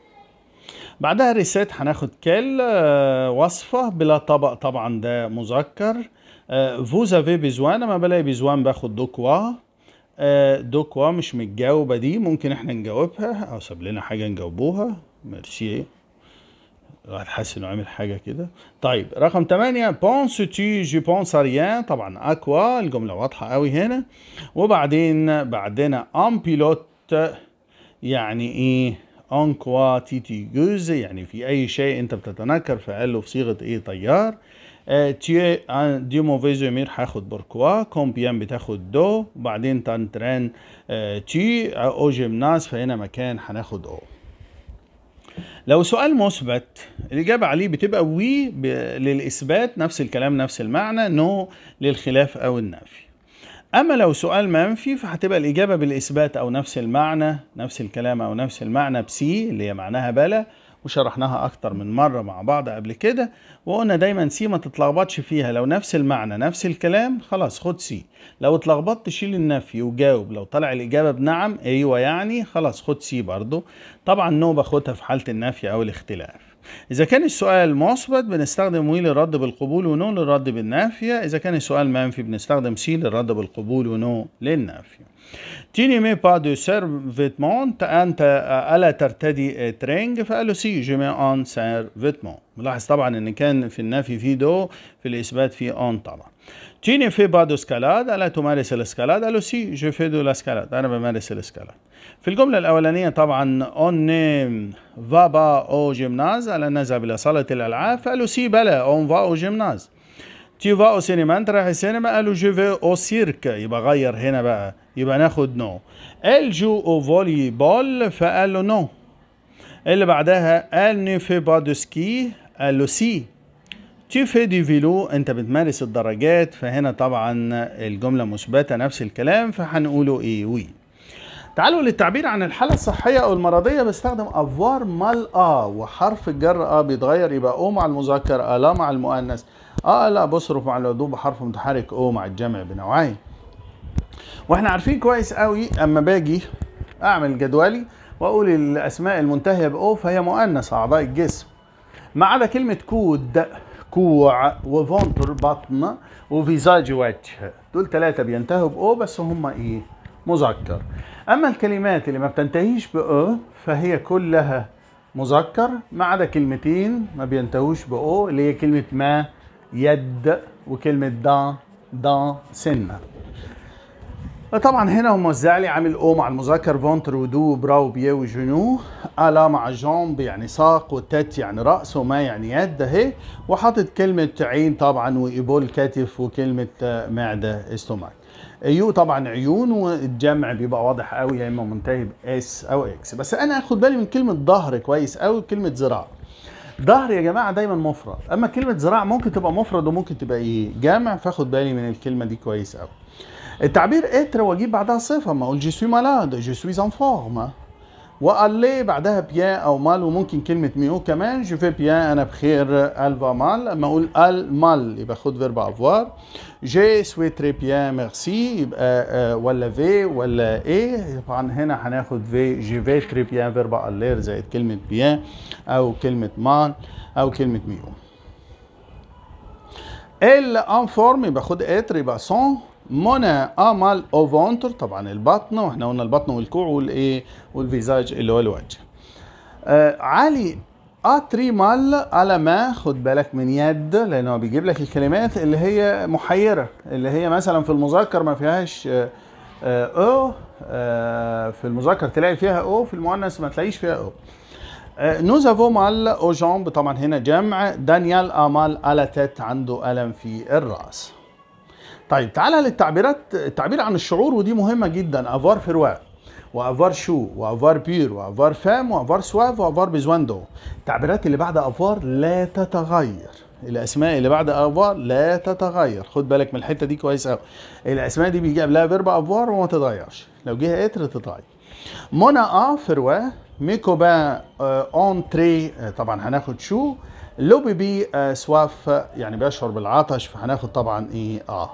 بعدها ريسيت هناخد كل وصفة بلا طبق طبعا ده مذكر فوز افي بيزوان اما بلاقي بيزوان باخد دوكوا دوكوا مش متجاوبة دي ممكن احنا نجاوبها او ساب لنا حاجة نجاوبوها ميرسي الواحد حاسس انه عامل حاجة كده طيب رقم 8 بونس تي جي بونس ريان طبعا اكوا الجملة واضحة قوي هنا وبعدين بعدنا ان بيلوت يعني ايه ان كوا تيتي جوز يعني في اي شيء انت بتتنكر فقال له في صيغه ايه طيار تي دي موفيزو مير هاخد بوركوا كومبيان بتاخد دو وبعدين تانتران تي او جيمناز فهنا مكان هناخد او لو سؤال مثبت الإجابة عليه بتبقى وي للإثبات نفس الكلام نفس المعنى نو للخلاف أو النفي اما لو سؤال منفي فهتبقى الاجابه بالاثبات او نفس المعنى نفس الكلام او نفس المعنى بسي اللي هي معناها بلا وشرحناها اكتر من مره مع بعض قبل كده وقلنا دايما سي ما تتلخبطش فيها لو نفس المعنى نفس الكلام خلاص خد سي لو اتلخبطت شيل النفي وجاوب لو طلع الاجابه بنعم ايوه يعني خلاص خد سي برضو طبعا نو باخدها في حاله النفي او الاختلاف إذا كان السؤال مثبت بنستخدم وي للرد بالقبول ونو للرد بالنافية إذا كان السؤال منفي بنستخدم سي للرد بالقبول ونو للنافية تيني مي با دو سيرفيتمون أنت ألا ترتدي ترينج فقال له سي جو مي أون سيرفيتمون ملاحظ طبعا إن كان في النفي في دو في الإثبات في أون طبعا تيني في با دو سكالاد ألا تمارس الاسكالاد قال له سي جو في دو لاسكالاد أنا بمارس الاسكالاد في الجملة الأولانية طبعا اون فا با او جيمناز ألا نذهب إلى صالة الألعاب فقالوا سي بلا اون فا او جيمناز تي فا او سينما أنت رايح السينما قالوا جو في او سيرك يبقى غير هنا بقى يبقى ناخد نو ال جو او فولي بول فقال له نو اللي بعدها ال ني في با دو سكي قال له سي tu fais du vélo انت بتمارس الدراجات فهنا طبعا الجملة مثبتة نفس الكلام فهنقوله ايه وي تعالوا للتعبير عن الحالة الصحية أو المرضية بستخدم أفوار مال آ وحرف الجر آ بيتغير يبقى أو مع المذكر آ مع المؤنث آ لا بصرف مع العضو بحرف متحرك أو مع الجمع بنوعين واحنا عارفين كويس قوي اما باجي اعمل جدولي واقول الاسماء المنتهيه باو فهي مؤنث اعضاء الجسم ما عدا كلمه كود كوع وفونتر بطن وفيزاج وجه دول ثلاثه بينتهوا باو بس هم ايه مذكر اما الكلمات اللي ما بتنتهيش باو فهي كلها مذكر ما عدا كلمتين ما بينتهوش باو اللي هي كلمه ما يد وكلمه دا دا سنه طبعا هنا هو موزع لي عامل او مع المذكر فونتر ودو براو بيه وجنو الا مع جامب يعني ساق وتت يعني راس وما يعني يد اهي وحاطط كلمه عين طبعا وايبول كتف وكلمه معده استوماك يو طبعا عيون والجمع بيبقى واضح قوي يا اما منتهي باس او اكس بس انا اخد بالي من كلمه ظهر كويس قوي كلمه ذراع ظهر يا جماعه دايما مفرد اما كلمه ذراع ممكن تبقى مفرد وممكن تبقى ايه جامع فاخد بالي من الكلمه دي كويس قوي التعبير اتر واجيب بعدها صفه ما اقول جو سوي مالاد جو سوي ان فورم والي بعدها بيان او مال وممكن كلمه ميو كمان جو في بيان انا بخير الفا مال اما اقول ال مال يبقى خد فيرب افوار جي سوي تري بيان ميرسي يبقى آه ولا في ولا ايه طبعا هنا هناخد في جي في تري بيان فيرب الير زائد كلمه بيان او كلمه مال او كلمه ميو ال ان فورم يبقى خد اتر يبقى سون مونا امال او فونتر طبعا البطن واحنا قلنا البطن والكوع والايه والفيزاج اللي هو الوجه آه علي اتري مال على ما خد بالك من يد لانه بيجيب لك الكلمات اللي هي محيره اللي هي مثلا في المذكر ما فيهاش آه او آه في المذكر تلاقي فيها او في المؤنث ما تلاقيش فيها او نوز افو مال او جامب طبعا هنا جمع دانيال امال على تت عنده الم في الراس طيب تعالى للتعبيرات التعبير عن الشعور ودي مهمة جدا افار فرواء وافار شو وافار بير وافار فام وافار سواف وافار بزواندو التعبيرات اللي بعد افار لا تتغير الاسماء اللي بعد افار لا تتغير خد بالك من الحته دي كويس قوي الاسماء دي بيجي قبلها فيرب افار وما تتغيرش لو جه اتر تتغير مونا ا فروا ميكوبا اونتري طبعا هناخد شو لو بيبي سواف يعني بيشعر بالعطش فهناخد طبعا ايه اه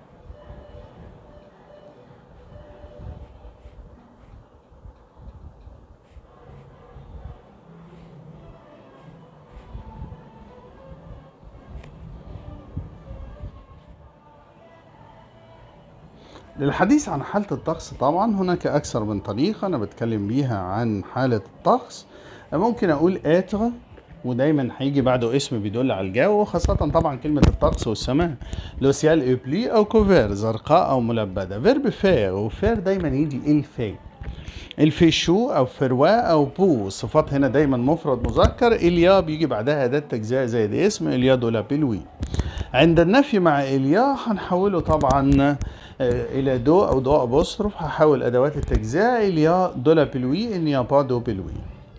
للحديث عن حالة الطقس طبعا هناك أكثر من طريقة أنا بتكلم بيها عن حالة الطقس ممكن أقول إتر ودايما هيجي بعده اسم بيدل على الجو وخاصة طبعا كلمة الطقس والسماء لو سيال إبلي أو كوفير زرقاء أو ملبدة فيرب فير وفير دايما يجي الفي الفيشو أو فرواء أو بو الصفات هنا دايما مفرد مذكر إليا بيجي بعدها أداة تجزئة زائد اسم إليا دولا بلوي عند النفي مع إليا هنحوله طبعا الى دو او دو ابوستروف هحول ادوات التجزئه اليا دولا بلوي ان يا با دو بلوي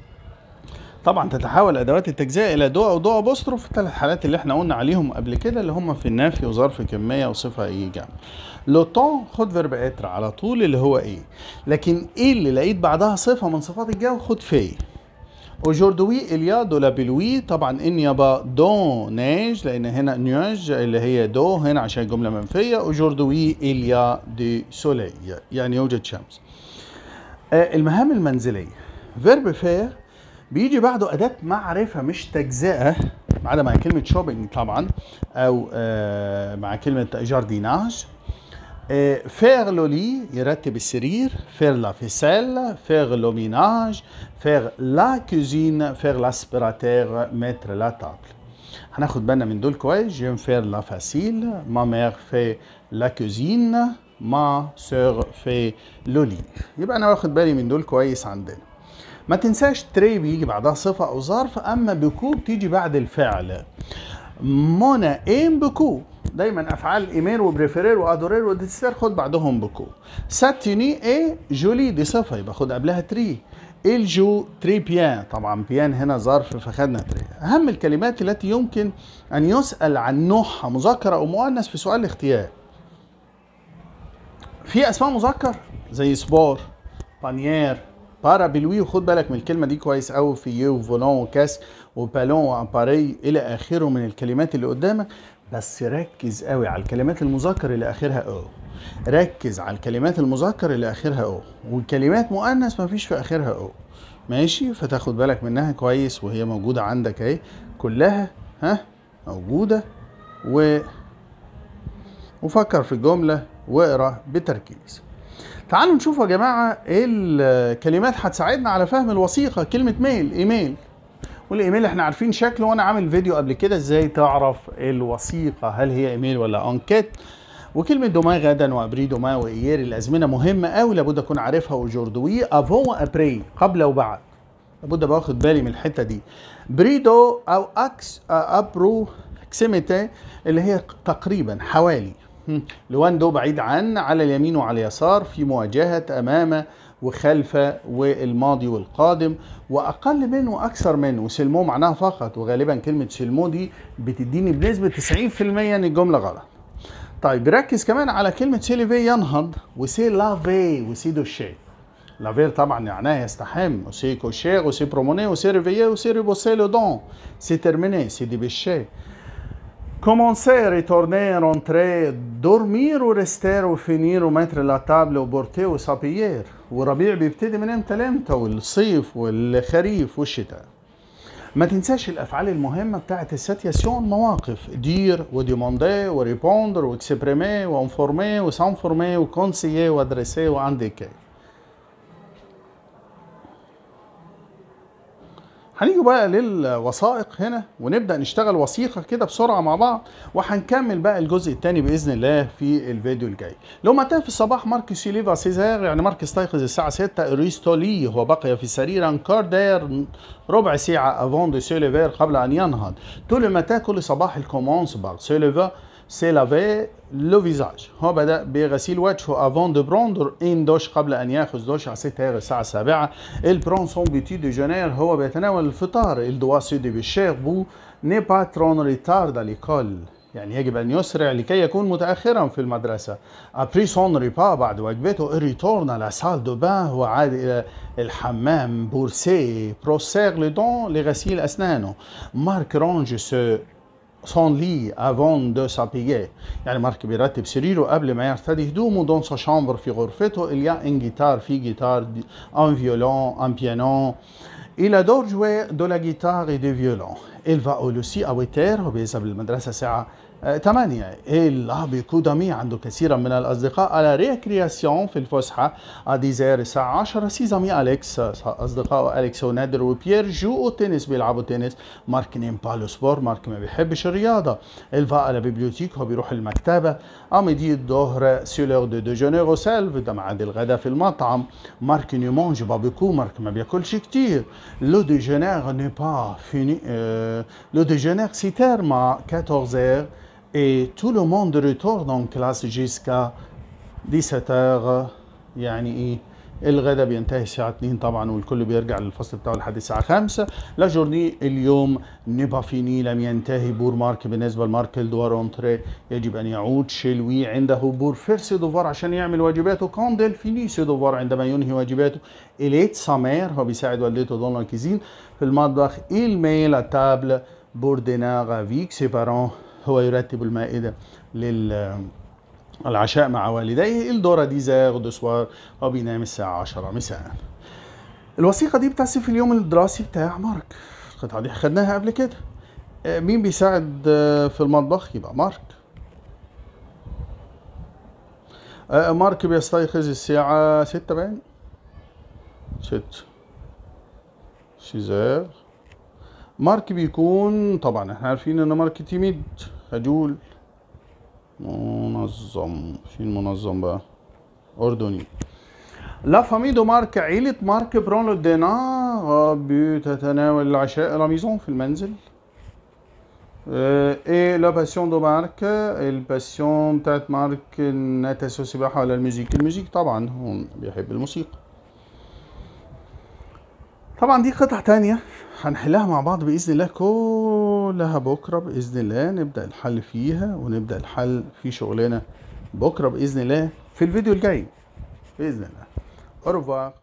طبعا تتحول ادوات التجزئه الى دو او دو ابوستروف الثلاث حالات اللي احنا قلنا عليهم قبل كده اللي هم في النفي وظرف كميه وصفه اي جمع لو طون خد فيرب اتر على طول اللي هو ايه لكن ايه اللي لقيت بعدها صفه من صفات الجو خد في Aujourd'hui il y a de la pluie طبعا ان يبقى دو نيج لان هنا نيوج اللي هي دو هنا عشان جمله منفيه Aujourd'hui il y a du soleil يعني يوجد شمس آه المهام المنزليه فيرب فير بيجي بعده اداه معرفه مش تجزئه ما عدا مع كلمه شوبينج طبعا او آه مع كلمه جارديناج فير لو لي يرتب السرير فير لا فيسيل فير لو ميناج فير لا كوزين فير لاسبيراتير متر لا تابل هناخد بالنا من دول كويس جيم فير لا فاسيل ما مير في لا كوزين ما سور في لو لي يبقى انا واخد بالي من دول كويس عندنا ما تنساش تري بيجي بعدها صفة أو ظرف أما بكو بتيجي بعد الفعل مونا ايم بكو دايما افعال ايمير وبريفيرير وادورير وديسير خد بعدهم بكو ساتيني اي جولي دي صفه يبقى خد قبلها تري الجو تري بيان طبعا بيان هنا ظرف فخدنا تري اهم الكلمات التي يمكن ان يسال عن نوعها مذكر او مؤنث في سؤال الاختيار في اسماء مذكر زي سبور بانيير بارا بلوي وخد بالك من الكلمه دي كويس قوي في يو فولون وكاس وبالون واباري الى اخره من الكلمات اللي قدامك بس ركز قوي على الكلمات المذكر اللي اخرها او ركز على الكلمات المذكر اللي اخرها او والكلمات مؤنث ما فيش في اخرها او ماشي فتاخد بالك منها كويس وهي موجوده عندك اهي كلها ها موجوده و وفكر في الجمله واقرا بتركيز تعالوا نشوف يا جماعه ايه الكلمات هتساعدنا على فهم الوثيقه كلمه ميل ايميل والايميل احنا عارفين شكله وانا عامل فيديو قبل كده ازاي تعرف الوثيقه هل هي ايميل ولا انكيت وكلمة دوما غدا وابري دوما وايير الازمنة مهمة قوي لابد اكون عارفها وجوردوي افون ابري قبل وبعد لابد باخد بالي من الحتة دي بريدو او اكس ابرو اكسيميتي اللي هي تقريبا حوالي لوان دو بعيد عن على اليمين وعلى اليسار في مواجهة أمام وخلف والماضي والقادم وأقل منه وأكثر منه وسلمو معناها فقط وغالبا كلمة سلمو دي بتديني بنسبة 90% إن الجملة غلط طيب ركز كمان على كلمة سيليفي ينهض وسي لافي وسي دوشي لافير طبعا معناها يستحم وسي كوشير وسي بروموني وسي ريفيي وسي ريبوسي لو دون سي ترميني سي ديبيشي Commencer, retourner, rentrer, dormir ou rester ou finir ou mettre la table ou porter ou s'appuyer وربيع بيبتدي من امتى لامتى والصيف والخريف والشتاء ما تنساش الافعال المهمه بتاعت الساتياسيون مواقف دير وديموندي وريبوندر واكسبريمي وانفورمي وسانفورمي وكونسيي وادريسي وانديكي هنيجي بقى للوثائق هنا ونبدا نشتغل وثيقه كده بسرعه مع بعض وهنكمل بقى الجزء الثاني باذن الله في الفيديو الجاي لو متى في الصباح مارك سيليفا سيزار يعني مارك استيقظ الساعه 6 ريستولي هو بقي في السرير انكار داير ربع ساعه افون دو سيليفير قبل ان ينهض طول متى كل صباح الكومونس باغ سيليفا سي لافي لو فيزاج هو بدأ بغسيل وجهه افون دو بروندر ان دوش قبل ان ياخذ دوش على 6 الساعة 7 البرون سون بيتي دو جونير هو بيتناول الفطار الدوا سي دي بالشيخ بو ني با ترون ريتارد ليكول يعني يجب ان يسرع لكي يكون متاخرا في المدرسه ابري سون ريبا بعد وجبته ريتورن لا سال دو بان هو عاد الى الحمام بورسي بروسيغ لي دون لغسيل اسنانه مارك رونج سو son lit avant de s'habiller يعني مارك بيرتب سريره قبل ما يرتدي هدومه دون سا شامبر في غرفته il y a un guitare في جيتار un violon un piano il adore jouer de la guitare et du violon il va au lycée à 8 heures وبيذهب للمدرسة الساعة 8 il beaucoup d'amis عنده كثيرا من الأصدقاء على ريكرياسيون في الفسحة أديزير الساعة 10 سي زامي أليكس أصدقائه أليكس ونادر وبيير جو تنس بيلعبوا تنس مارك نيم بالو سبور مارك ما بيحبش الرياضة الفا على بيبليوتيك هو بيروح المكتبة أميدي الظهر سيلور دو ديجونير او سيلف ده ميعاد الغداء في المطعم مارك ني مونج با بيكو مارك ما بياكلش كتير لو ديجونير ني با فيني لو ديجونير سي تيرما 14 et tout le monde retourne en classe jusqu'à 17 heures يعني ايه الغداء بينتهي الساعة 2 طبعا والكل بيرجع للفصل بتاعه لحد الساعة 5 لا جورني اليوم نبا فيني لم ينتهي بور مارك بالنسبة لمارك الدوار اونتري يجب ان يعود شلوي عنده بور فيرسي دوفار عشان يعمل واجباته كاندل فيني سي دوفار عندما ينهي واجباته اليت سامير هو بيساعد والدته دون الكيزين في المطبخ الميل التابل بور دينار افيك سي بارون هو يرتب المائدة للعشاء مع والديه الدورة دي زاغ دو سوار وبينام الساعة 10 مساء الوثيقة دي بتصف اليوم الدراسي بتاع مارك القطعة دي خدناها قبل كده مين بيساعد في المطبخ يبقى مارك مارك بيستيقظ الساعة ستة باين ست سيزار مارك بيكون طبعا احنا عارفين ان مارك تيميد هجول منظم فين منظم بقى اردني لا فامي دو مارك عيلة مارك برون لو دينار بتتناول العشاء لا ميزون في المنزل ايه لا باسيون دو مارك الباسيون بتاعت مارك نتاسو سباحة ولا الموسيقى الموسيقى طبعا هو بيحب الموسيقى طبعا دي قطع تانية هنحلها مع بعض بإذن الله كلها بكرة بإذن الله نبدأ الحل فيها ونبدأ الحل في شغلنا بكرة بإذن الله في الفيديو الجاي بإذن الله أوروفوار